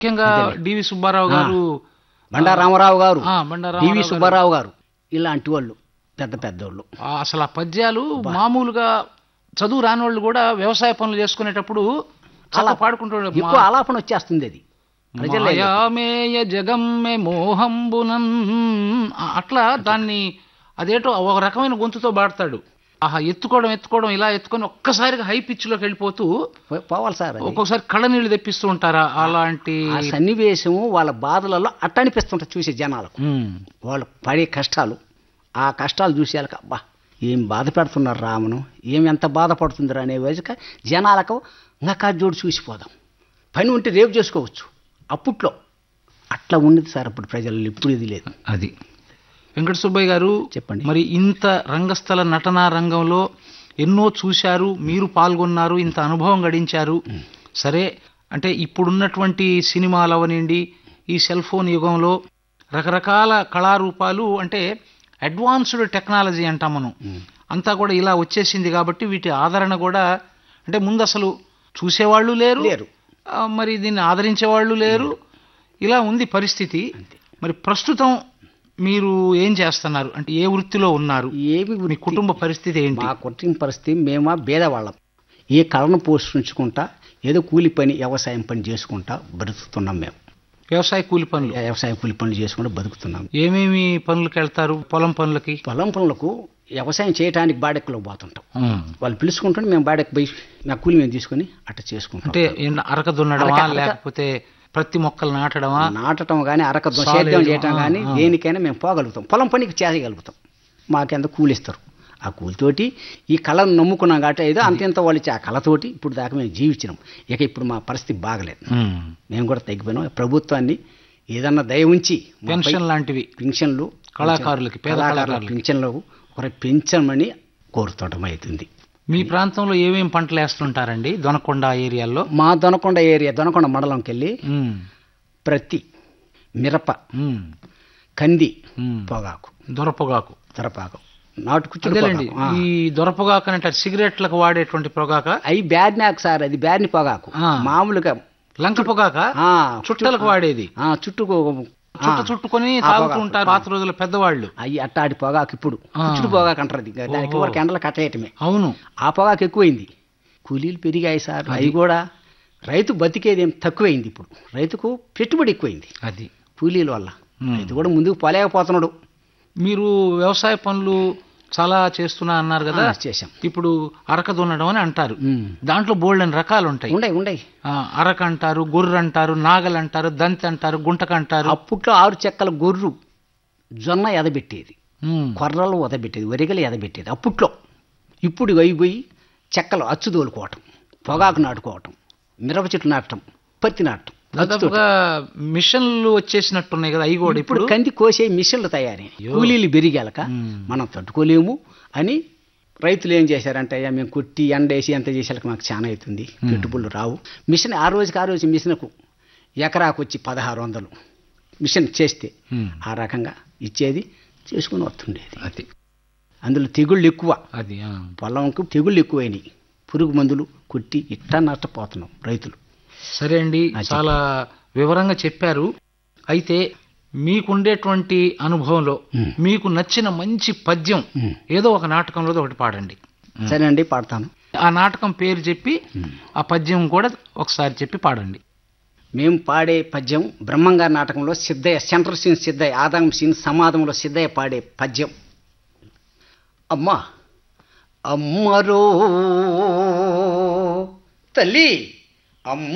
ముఖ్యంగా డివి సుబ్బారావు గారు బండా రామారావు గారు ఆ, బండా డివి రామారావు గారు. సుబ్బారావు గారు ఇలాంటి వాళ్ళు పెద్ద పెద్దోళ్ళు ఆ, అసలు ఆ పద్యాలు మామూలుగా చదువు రాని వాళ్ళు కూడా వ్యవసాయ పనులు చేసుకునేటప్పుడు చాలా పాడుకుంటాడు ఎక్కువ ఆలాపన వచ్చేస్తుంది అది ప్రజల్లో మాయామేయ జగమ్మె మోహంబునన్ ఆ, అట్లా దాన్ని అదేటో ఒక రకమైన గొంతుతో పాడతాడు ఆహా ఎత్తుకోవడం ఎత్తుకోవడం ఇలా ఎత్తుకొని ఒక్కసారిగా హై పిచ్ లోకి వెళ్ళిపోతూ పో- పోవాలి సార్ అది. ఒక్కొక్కసారి కళ్ళ నీళ్లు తెప్పిస్తూ ఉంటారా అలాంటి ఆ సన్నివేశము వాళ్ళ బాధలలో అట్ట అనిపిస్తుంటారు చూసే జనాలకు ఉమ్, వాళ్ళు పడే కష్టాలు ఆ కష్టాలు చూసేయాలక అబ్బా ఏం బాధ పెడుతున్నారు రామును ఏం ఎంత బాధపడుతుందిరా అనే వయసుక జనాలకు ఇంకా జోడు చూసిపోదాం పని ఉంటే రేపు చేసుకోవచ్చు అప్పట్లో అట్లా ఉన్నది సార్ అప్పుడు ప్రజలు ఇప్పుడు ఇది లేదు అది వెంకట సుబ్బయ్య గారు చెప్పండి. మరి ఇంత రంగస్థల నటనా రంగంలో ఎన్నో చూశారు మీరు పాల్గొన్నారు ఇంత అనుభవం గడించారు సరే అంటే ఇప్పుడున్నటువంటి సినిమాలు అవనండి ఈ సెల్ ఫోన్ యుగంలో రకరకాల కళారూపాలు అంటే అడ్వాన్స్డ్ టెక్నాలజీ అంటాం మనం అంతా కూడా ఇలా వచ్చేసింది కాబట్టి వీటి ఆదరణ కూడా అంటే ముందు అసలు చూసేవాళ్ళు లేరు లేరు. ఆ, మరి దీన్ని ఆదరించే వాళ్ళు లేరు ఇలా ఉంది పరిస్థితి మరి ప్రస్తుతం మీరు ఏం చేస్తున్నారు అంటే ఏ వృత్తిలో ఉన్నారు ఏమి మీ కుటుంబ పరిస్థితి ఏంటి మా కుటుంబ పరిస్థితి మేమా భేదవాళ్ళం ఏ కళను పోషించుకుంటా ఏదో కూలి పని వ్యవసాయం పని చేసుకుంటా బతుకుతున్నాం మేము వ్యవసాయ కూలి పనులు వ్యవసాయం కూలి పనులు చేసుకుంటూ బతుకుతున్నాం ఏమేమి పనులకు వెళ్తారు పొలం పనులకి పొలం పనులకు వ్యవసాయం చేయడానికి బాడెక్కలో పోతుంటాం వాళ్ళు పిలుచుకుంటుంటే మేము బాడెక్కి పోయి మా కూలి మేము తీసుకొని అట్ట చేసుకుంటాం అంటే ఏంటి అరక దున్నడమా అరక- అరక. లేకపోతే ప్రతి మొక్కలు నాటడమా నాటడం కానీ అరక దో- సాలు సేద్యం వేయడం, చేయటం ఆ, కానీ ఆ. దేనికైనా మేము పోగలుగుతాం పొలం పనికి చేయగలుగుతాం మాకెంత కూలిస్తారు ఆ కూలితోటి ఈ కళను నమ్ముకున్నాం కాబట్టి ఏదో అంత ఇంత వాళ్ళు ఇచ్చే ఆ కళతోటి ఇప్పుడు దాకా మేము జీవించినాం ఇక ఇప్పుడు మా పరిస్థితి బాగలేదు ఉమ్. మేము కూడా తగ్గిపోయినాం ప్రభుత్వాన్ని ఏదన్నా దయ ఉంచి మాపై పెన్షన్ లాంటివి పింఛన్లు కళాకారులకి, పేద కళాకారుల కళాకారులకి. పింఛన్లు ఒకరి పెంచమని కోరుతుండడం అవుతుంది మీ ప్రాంతంలో ఏమేం పంటలు వేస్తుంటారండి దొనకొండ ఏరియాల్లో మా దొనకొండ ఏరియా దొనకొండ మండలంకి వెళ్ళి ఉమ్. ప్రతి మిరప ఉమ్. కంది ఉమ్. పొగాకు దొరపొగాకు తరపాకు నాటుకుచ్చుడు అదేలేండి పొగాకు. ఆ. ఈ దొరపొగాకు అంటే సిగరెట్లకు వాడేటువంటి పొగాక అవి బ్యాడ్నాక్ సార్ అది బ్యాడ్ని పొగాకు ఆ. మామూలుగా లంక పొగాక ఆ, చుట్టలకు వాడేది ఆ, చుట్టుకు చుట్ట చుట్టుకొని ఆ తాగుతూ పొగాకు. ఉంటారు పాత రోజుల పెద్దవాళ్ళు అవి అట్టాడి పొగాకు ఇప్పుడు ఆ. కుచ్చుడు పొగాకు అంటారు అది. దానికి ఓహో. వరకు ఎండలు కట్టేయటమే అవును ఆ పొగాకు ఎక్కువైంది కూలీలు పెరిగాయి సార్ అవి కూడా రైతు బతికేది ఏం తక్కువైంది ఇప్పుడు రైతుకు పెట్టుబడి ఎక్కువైంది అది కూలీల వల్ల ఉమ్. రైతు కూడా ముందుకు పోలేకపోతున్నాడు మీరు వ్యవసాయ పనులు చాలా చేస్తున్నా అన్నారు కదా ఆ, చేశాం ఇప్పుడు అరక దున్నడం అని అంటారు ఉమ్. దాంట్లో బోల్డెన్ రకాలు ఉంటాయి ఉండయి ఉండయి ఆ, అరక అంటారు గొర్రె అంటారు నాగలు అంటారు దంతి అంటారు గుంటక అంటారు అప్పట్లో ఆరు చెక్కల గొర్రు జొన్న ఎదబెట్టేది ఉమ్. కొర్రలు ఎదబెట్టేది వరిగలు ఎదబెట్టేది అప్పట్లో ఇప్పుడు అయిపోయి చెక్కలు అచ్చు తోలుకోవటం పొగాకు నాటుకోవటం మిరప చెట్లు నాటడం పత్తి నాటడం దాదాపుగా మిషన్లు వచ్చేసినట్టున్నాయి కదా అవి కూడా ఇప్పుడు ఇప్పుడు కంది కోసే మిషన్లు తయారీ అయ్యో. కూలీలు పెరిగాక మ్మ్. మనం తట్టుకోలేము అని రైతులు ఏం చేశారంటే అయ్యా మేము కొట్టి ఎండేసి ఎంత చేసేలకు మాకు చాలా అవుతుంది పెట్టుబడులు రావు మిషన్ ఆ రోజుకి ఆ రోజు మిషన్కు ఎకరాకు వచ్చి పదహారు వందలు మిషన్ చేస్తే ఉమ్. ఆ రకంగా ఇచ్చేది చేసుకుని వస్తుండేది అది అందులో తెగుళ్ళు ఎక్కువ అది ఆ. పొలంకు తెగుళ్ళు ఎక్కువైనాయి పురుగు మందులు కొట్టి ఇట్టా నష్టపోతున్నాం రైతులు సరే అండి ఆ, చాలా వివరంగా చెప్పారు అయితే మీకుండేటువంటి అనుభవంలో ఉమ్. మీకు నచ్చిన మంచి పద్యం ఉమ్. ఏదో ఒక నాటకంలో ఒకటి పాడండి సరేనండి పాడతాను ఆ నాటకం పేరు చెప్పి ఆ పద్యం కూడా ఒకసారి చెప్పి పాడండి మేము పాడే పద్యం బ్రహ్మంగారి నాటకంలో సిద్ధయ్య సెంట్రల్ సీన్ సిద్ధయ్య ఆదాం సీన్ సమాధంలో సిద్ధయ్య పాడే పద్యం అమ్మా అమ్మరో తల్లి అమ్మ